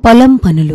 పొలం పనులు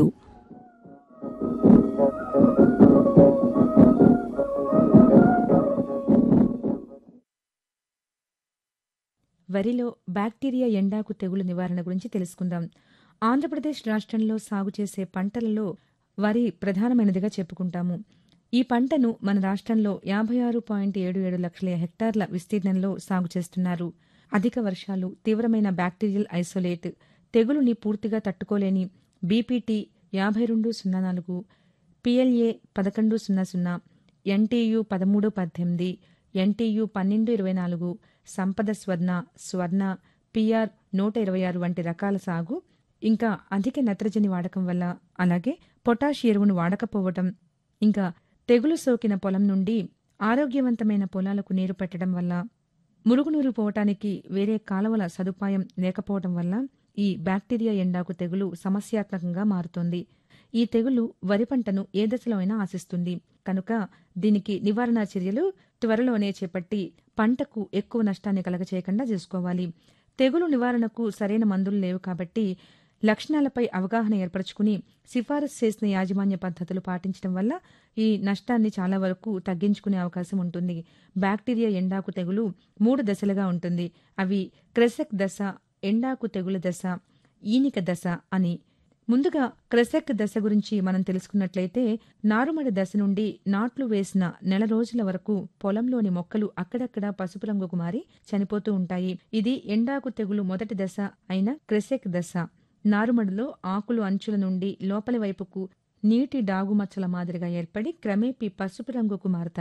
వరిలో బ్యాక్టీరియా ఎండాకు తెగులు నివారణ గురించి తెలుసుకుందాం ఆంధ్రప్రదేశ్ రాష్ట్రంలో సాగు చేసే పంటలలో వరి ప్రధానమైనదిగా చెప్పుకుంటాము ఈ పంటను మన రాష్ట్రంలో యాభై ఆరు పాయింట్ ఏడు ఏడు లక్షల హెక్టార్ల విస్తీర్ణంలో సాగు చేస్తున్నారు అధిక వర్షాలు తీవ్రమైన బ్యాక్టీరియల్ ఐసోలేట్ తెగులుని పూర్తిగా తట్టుకోలేని బీపీటీ యాభై రెండు సున్నా నాలుగు పిఎల్ఏ పదకొండు సున్నా సున్నా ఎన్టీయు పదమూడు పద్దెనిమిది ఎన్టీయు పన్నెండు ఇరవై నాలుగు సంపద స్వర్ణ స్వర్ణ పిఆర్ నూట ఇరవై ఆరు వంటి రకాల సాగు ఇంకా అధిక నత్రజని వాడకం వల్ల అలాగే పొటాష్ ఎరువును వాడకపోవటం ఇంకా తెగులు సోకిన పొలం నుండి ఆరోగ్యవంతమైన పొలాలకు నీరు పెట్టడం వల్ల మురుగునూరు పోవటానికి వేరే కాలువల సదుపాయం లేకపోవటం వల్ల ఈ బ్యాక్టీరియా ఎండాకు తెగులు సమస్యాత్మకంగా మారుతోంది ఈ తెగులు వరి పంటను ఏ దశలో అయినా ఆశిస్తుంది కనుక దీనికి నివారణ చర్యలు త్వరలోనే చేపట్టి పంటకు ఎక్కువ నష్టాన్ని కలగచేయకుండా చూసుకోవాలి తెగులు నివారణకు సరైన మందులు లేవు కాబట్టి లక్షణాలపై అవగాహన ఏర్పరచుకుని సిఫారసు చేసిన యాజమాన్య పద్ధతులు పాటించడం వల్ల ఈ నష్టాన్ని చాలా వరకు తగ్గించుకునే అవకాశం ఉంటుంది బ్యాక్టీరియా ఎండాకు తెగులు మూడు దశలుగా ఉంటుంది అవి క్రెసెక్ దశ ఎండాకు తెగుల దశ ఈనిక దశ అని ముందుగా క్రెసెక్ దశ గురించి మనం తెలుసుకున్నట్లయితే నారుమడి దశ నుండి నాట్లు వేసిన నెల రోజుల వరకు పొలంలోని మొక్కలు అక్కడక్కడ పసుపు రంగుకు మారి చనిపోతూ ఉంటాయి ఇది ఎండాకు తెగులు మొదటి దశ అయిన క్రెసెక్ దశ నారుమడిలో ఆకులు అంచుల నుండి లోపలి వైపుకు నీటి డాగుమచ్చల మాదిరిగా ఏర్పడి క్రమేపీ పసుపు రంగుకు మారతాయి